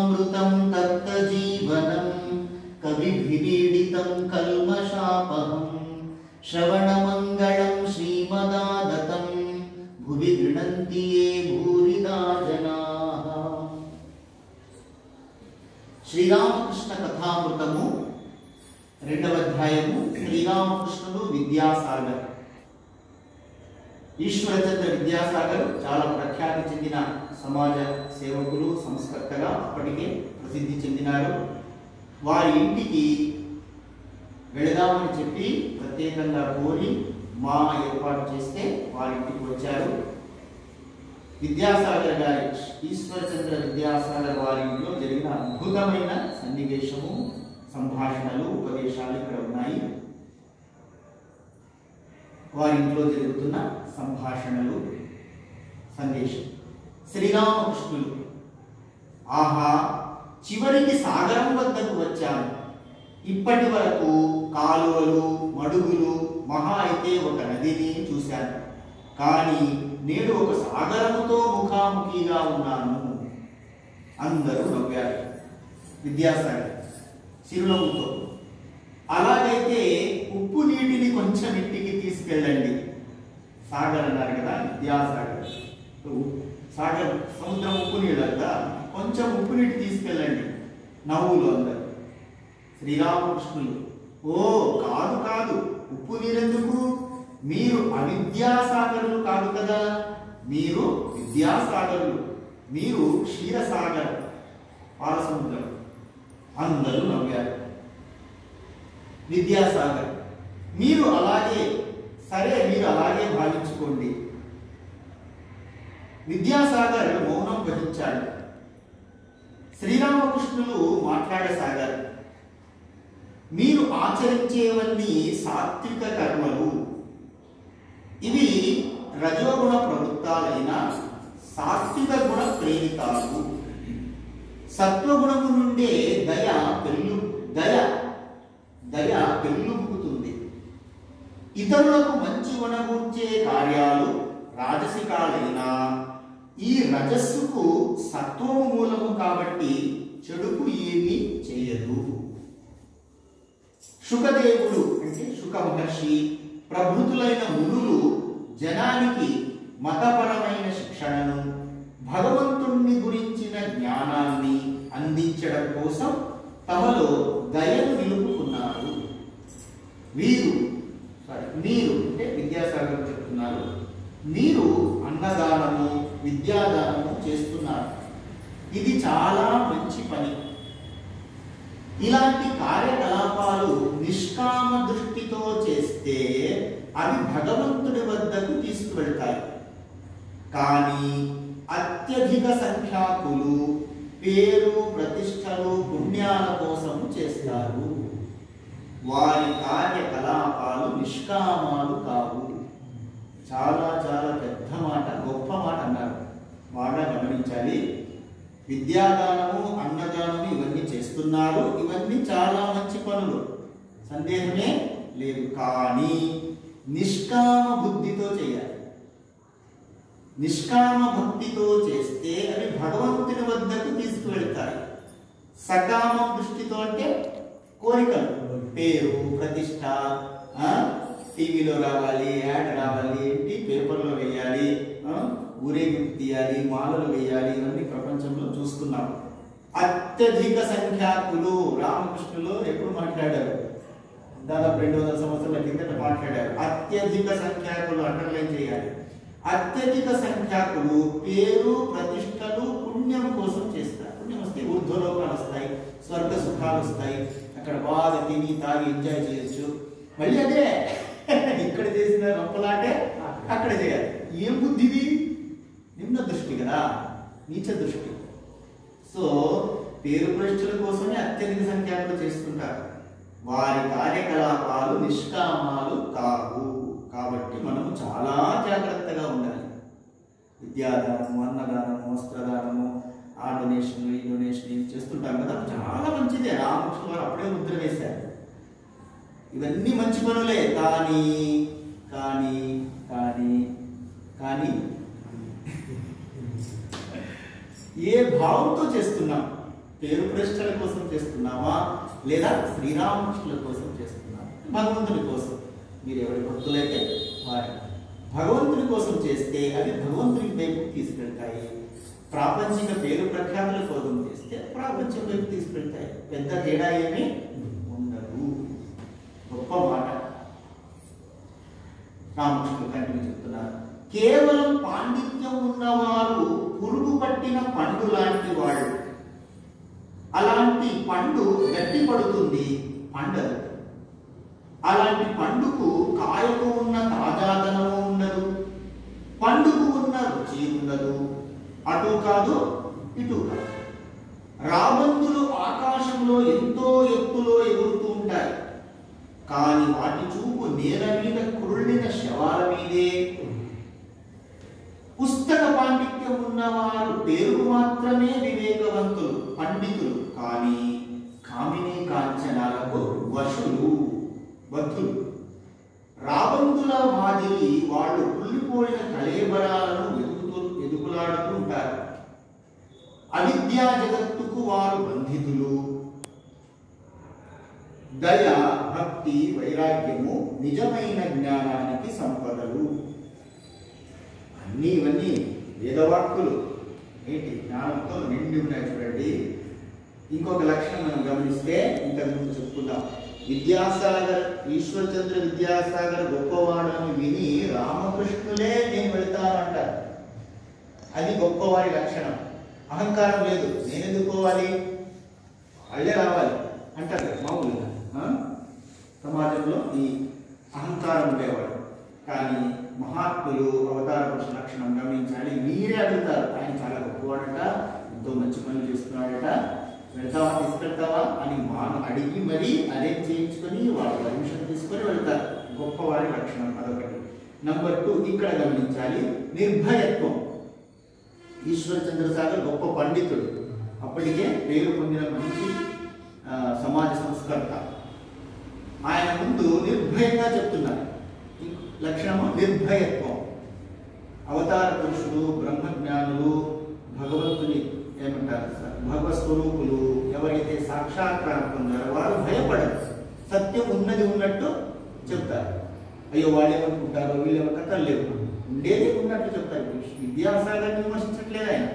కథామృతం దత్తజీవనం కవిభిరీడితం కల్మషాపహం శ్రవణమంగళం శ్రీమదాదతం భువి గృణంతి ఏ భూరిదా జనాః శ్రీరామకృష్ణ కథామృతము రెండవ అధ్యాయము శ్రీరామకృష్ణుడు విద్యాసాగర్ ఈశ్వరచంద్ర విద్యాసాగర్ చాలా ప్రఖ్యాతి చెందిన సమాజ సేవకులు సంస్కర్తగా అప్పటికే ప్రసిద్ధి చెందినారు వారి ఇంటికి వెళదామని చెప్పి ప్రత్యేకంగా కోరి మా ఏర్పాటు చేస్తే వారి ఇంటికి వచ్చారు విద్యాసాగర్ గారి ఈశ్వరచంద్ర విద్యాసాగర్ వారి ఇంట్లో జరిగిన అద్భుతమైన సన్నివేశము సంభాషణలు ఉపదేశాలు ఇక్కడ ఉన్నాయి వారి ఇంట్లో జరుగుతున్న సంభాషణలు సందేశం శ్రీరామకృష్ణులు ఆహా చివరికి సాగరం వద్దకు వచ్చాను ఇప్పటి వరకు కాలువలు మడుగులు మహా అయితే ఒక నదిని చూశాను కానీ నేడు ఒక సాగరముతో ముఖాముఖిగా ఉన్నాను అందరూ నవ్వారు విద్యాసాగర్ చిరునవ్వుతో అలాగైతే ఉప్పు నీటిని కొంచెం ఇంటికి తీసుకెళ్ళండి సాగర్ అన్నారు కదా విద్యాసాగర్ ఉ- సాగర్ సముద్రం ఉప్పు నీళ్ళు కదా కొంచెం ఉప్పు నీటి తీసుకెళ్ళండి నవ్వులు అందరు శ్రీరామకృష్ణులు ఓ కాదు కాదు ఉప్పు నీరెందుకు మీరు అవిద్యాసాగరులు కాదు కదా మీరు విద్యాసాగరులు మీరు క్షీరసాగర్ పాలసముద్రం అందరూ నవ్వారు విద్యాసాగర్ మీరు అలాగే సరే మీరు అలాగే భావించుకోండి విద్యాసాగర్ మౌనం వహించాడు శ్రీరామకృష్ణులు మాట్లాడసాగారు మీరు ఆచరించేవన్నీ సాత్విక కర్మలు ఇవి రజోగుణ ప్రవృత్తాలైన సాత్విక గుణ ప్రేరితాలు సత్వగుణము నుండే దయ పెళ్ళు దయ దయ పెళ్ళుబుకుతుంది ఇతరులకు మంచి వనగూర్చే కార్యాలు రాజసికాలైన ఈ రజస్సుకు సత్వము మూలము కాబట్టి చెడుకు ఏమీ చేయదు శుకదేవుడు అంటే శుక మహర్షి ప్రభృతులైన మునులు జనానికి మతపరమైన శిక్షణను భగవంతుణ్ణి గురించిన జ్ఞానాన్ని అందించడం కోసం తమలో దయను నిలుపుకున్నారు వీరు సారీ మీరు అంటే విద్యాసాగర్ చెప్తున్నారు మీరు అన్నదానము విద్యాదానము చేస్తున్నారు ఇది చాలా మంచి పని ఇలాంటి కార్యకలాపాలు నిష్కామ దృష్టితో చేస్తే అవి భగవంతుడి వద్దకు తీసుకువెళ్తాయి కానీ అత్యధిక సంఖ్యాకులు పేరు ప్రతిష్టలు పుణ్యాల కోసం చేస్తారు వారి కార్యకలాపాలు నిష్కామాలు కావు చాలా చాలా పెద్ద మాట గొప్ప మాట అన్నారు బాగా గమనించాలి విద్యాదానము అన్నదానము ఇవన్నీ చేస్తున్నారు ఇవన్నీ చాలా మంచి పనులు సందేహమే లేదు కానీ నిష్కామ బుద్ధితో చేయాలి నిష్కామ భక్తితో చేస్తే అవి భగవంతుని వద్దకు తీసుకువెళ్తాయి సకామ దృష్టితో అంటే కోరికలు పేరు ప్రతిష్ట ఆ, టీవీలో రావాలి యాడ్ రావాలి ఏంటి పేపర్లో వేయాలి ఆ, ఊరేగింపు తీయాలి మాలలు వేయాలి ఇవన్నీ ప్రపంచంలో చూస్తున్నాం అత్యధిక సంఖ్యాకులు రామకృష్ణులు ఎప్పుడు మాట్లాడారు దాదాపు రెండు వందల సంవత్సరాల కిందట మాట్లాడారు అత్యధిక సంఖ్యాకులు అండర్లైన్ చేయాలి అత్యధిక సంఖ్యాకులు పేరు ప్రతిష్టలు పుణ్యం కోసం చేస్తారు పుణ్యం వస్తే ఊర్ధ్వలోకాలు వస్తాయి స్వర్గ సుఖాలు వస్తాయి అక్కడ బాగా తిని తాగి ఎంజాయ్ చేయొచ్చు మళ్ళీ అదే ఇక్కడ చేసిన రొప్పలాటే అక్కడ చేయాలి ఏం బుద్ధిది నిమ్న దృష్టి కదా నీచ దృష్టి సో పేరు ప్రతిష్టల కోసమే అత్యధిక సంఖ్యాకులు చేస్తుంటారు వారి కార్యకలాపాలు నిష్కామాలు కావు కాబట్టి మనము చాలా జాగ్రత్తగా ఉండాలి విద్యాదానము అన్నదానము వస్త్రదానము ఆ డొనేషన్ ఈ డొనేషన్ ఇవి చేస్తుంటాం కదా చాలా మంచిదే రామకృష్ణ వారు అప్పుడే ముద్ర వేశారు ఇవన్నీ మంచి పనులే కానీ కానీ కానీ కానీ ఏ భావంతో చేస్తున్నాం పేరు ప్రతిష్టల కోసం చేస్తున్నావా లేదా శ్రీరామకృష్ణుల కోసం చేస్తున్నావా భగవంతుని కోసం మీరు ఎవరి భక్తులైతే వారి భగవంతుని కోసం చేస్తే అవి భగవంతుని వైపు తీసుకెళ్తాయి ప్రాపంచిక పేరు ప్రఖ్యాతుల కోసం చేస్తే ప్రాపంచిక వైపు తీసుకెళ్తాయి పెద్ద తేడా ఏమీ ఉండదు గొప్ప మాట రామకృష్ణుడు కంటిన్యూ చెప్తున్నారు కేవలం పాండిత్యం ఉన్నవారు పురుగు పట్టిన పండు లాంటి వాళ్ళు అలాంటి పండు గట్టి పడుతుంది పండదు అలాంటి పండుకు కాయకు ఉన్న తాజాదనము ఉండదు పండుకు ఉన్న రుచి ఉండదు అటు కాదు ఇటు కాదు రాబందులు ఆకాశంలో ఎంతో ఎత్తులో ఎగురుతూ ఉంటాయి కానీ వాటి చూపు నేల మీద కురుళ్ళిన శవాల మీదే పుస్తక పాండిత్యం ఉన్నవారు పేరు మాత్రమే వివేకవంతులు పండితులు కానీ కామిని కాంచనాలకు వశులు బద్ధులు రాబందుల మాదిరి వాళ్ళు కుళ్ళిపోయిన కలేబరాలను వెతుకుతూ ఎదుగులాడుతూ ఉంటారు అవిద్యా జగత్తుకు వారు బంధితులు దయ భక్తి వైరాగ్యము నిజమైన జ్ఞానానికి సంపదలు అన్నీ ఇవన్నీ వేదవాక్కులు ఏంటి జ్ఞానంతో నిండి ఉన్నాయి చూడండి ఇంకొక లక్షణం మనం గమనిస్తే ఇంతకు ముందు చెప్పుకుందాం విద్యాసాగర్ ఈశ్వర్చంద్ర విద్యాసాగర్ గొప్పవాడని విని రామకృష్ణులే నేను వెళ్తానంటారు అది గొప్పవాడి లక్షణం అహంకారం లేదు నేను ఎందుకు పోవాలి వాళ్ళే రావాలి అంటారు కదా మామూలుగా ఆ? సమాజంలో ఈ అహంకారం ఉండేవాడు కానీ మహాత్ములు అవతార పురుష లక్షణం గమనించాలి మీరే అడుగుతారు ఆయన చాలా గొప్పవాడట ఎంతో మంచి పనులు చేస్తున్నాడట వెళ్తావా తీసుకెళ్తావా అని మాను అడిగి మరీ అరేంజ్ చేయించుకొని వాళ్ళ పర్మిషన్ తీసుకొని వెళ్తారు గొప్పవారి లక్షణం అదొకటి నంబర్ టూ ఇక్కడ గమనించాలి నిర్భయత్వం ఈశ్వర్ చంద్రసాగర్ గొప్ప పండితుడు అప్పటికే పేరు పొందిన మంచి ఆ, సమాజ సంస్కర్త ఆయన ముందు నిర్భయంగా చెప్తున్నారు ఈ లక్షణము నిర్భయత్వం అవతార పురుషులు బ్రహ్మజ్ఞానులు భగవంతుని ఏమంటారు సార్ భగవత్ స్వరూపులు ఎవరైతే సాక్షాత్కారం పొందారో వారు భయపడరు సత్యం ఉన్నది ఉన్నట్టు చెప్తారు అయ్యో వాళ్ళు ఏమనుకుంటారో వీళ్ళు ఏమో కథలు లేవు ఉండేది ఉన్నట్టు చెప్తారు విద్యాసాగర్ విమర్శించట్లేదు ఆయన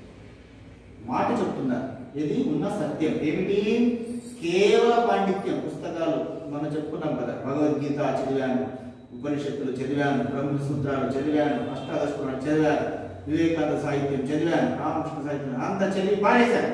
మాట చెప్తున్నారు ఇది ఉన్న సత్యం ఏమిటి కేవల పాండిత్యం పుస్తకాలు మనం చెప్పుకున్నాం కదా భగవద్గీత చదివాను ఉపనిషత్తులు చదివాను బ్రహ్మసూత్రాలు చదివాను అష్టాదశ పురాణాలు చదివాను వివేకానంద సాహిత్యం చదివాను రామకృష్ణ సాహిత్యం అంతా చదివి పారేశాను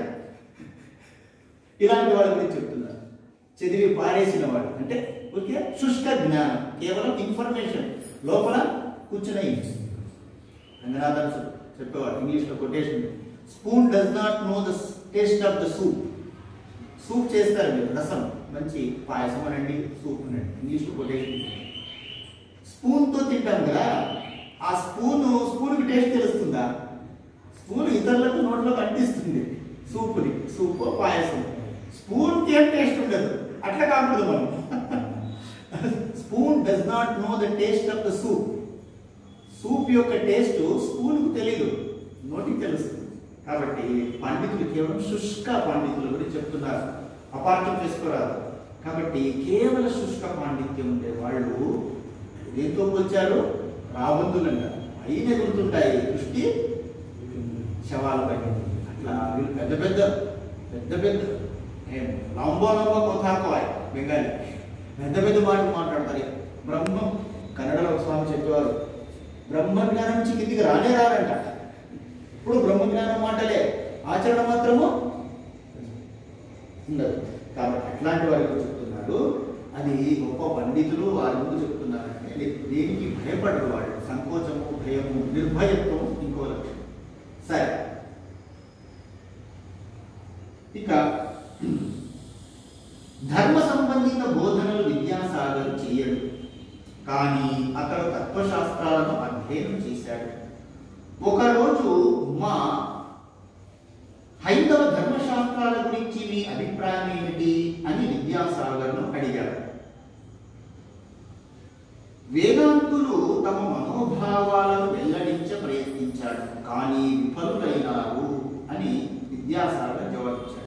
ఇలాంటి వాళ్ళ గురించి చెప్తున్నారు చదివి పారేసిన వాడు అంటే ఓకే శుష్క జ్ఞానం కేవలం ఇన్ఫర్మేషన్ లోపల కూర్చున్నాయి రంగనాథన్ చెప్పేవాడు ఇంగ్లీష్లో quotation spoon does not know the taste of the soup soup చేస్తారు మీరు రసం మంచి పాయసం అనండి సూప్ అనండి ఇంగ్లీష్లో కొటేషన్ స్పూన్తో తింటాం కదా ఆ స్పూన్ స్పూన్కి టేస్ట్ తెలుస్తుందా స్పూన్ ఇతరులకు నోట్లోకి అంటిస్తుంది సూపుని సూప్ పాయసం స్పూన్కి ఏం టేస్ట్ ఉండదు అట్లా కాకూడదు మనం spoon does not know the taste of the soup soup యొక్క టేస్ట్ స్పూన్కు తెలియదు నోటికి తెలుస్తుంది కాబట్టి పండితులు కేవలం శుష్క పండితుల గురించి చెప్తున్నారు అపార్థం చేసుకోరాదు కాబట్టి కేవల శుష్క పాండిత్యం ఉండే వాళ్ళు దేంతో పోల్చారు రాబందులంట అయిన గుర్తుంటాయి దృష్టి శవాల పైన అట్లా వీళ్ళు పెద్ద పెద్ద పెద్ద పెద్ద ఏం లంబో లంబో కొథాకోయ్ బెంగాలీ పెద్ద పెద్ద మాటలు మాట్లాడతారు బ్రహ్మం కన్నడలో ఒక స్వామి చెప్పేవారు బ్రహ్మజ్ఞానం నుంచి కిందికి రానే రారంట ఇప్పుడు బ్రహ్మజ్ఞానం మాటలే ఆచరణ మాత్రము ఉండదు కాబట్టి అట్లాంటి వారికి చెప్తున్నాడు అది గొప్ప పండితులు వారి ముందు చెప్తున్నారంటే లే- దేనికి భయపడరు వాళ్ళు సంకోచము భయము నిర్భయత్వం ఇంకో లక్షణం సరే ఇక ధర్మ సంబంధిత బోధనలు విద్యాసాగర్ చేయడు కానీ అతడు తత్వశాస్త్రాలను అధ్యయనం చేశాడు ఒకరోజు మా హైందవ ధర్మశాస్త్రాల గురించి మీ అభిప్రాయం ఏమిటి అని విద్యాసాగర్ను అడిగాడు వేదాంతులు తమ మనోభావాలను వెల్లడించ ప్రయత్నించాడు కానీ విఫలులైనారు అని విద్యాసాగర్ జవాబు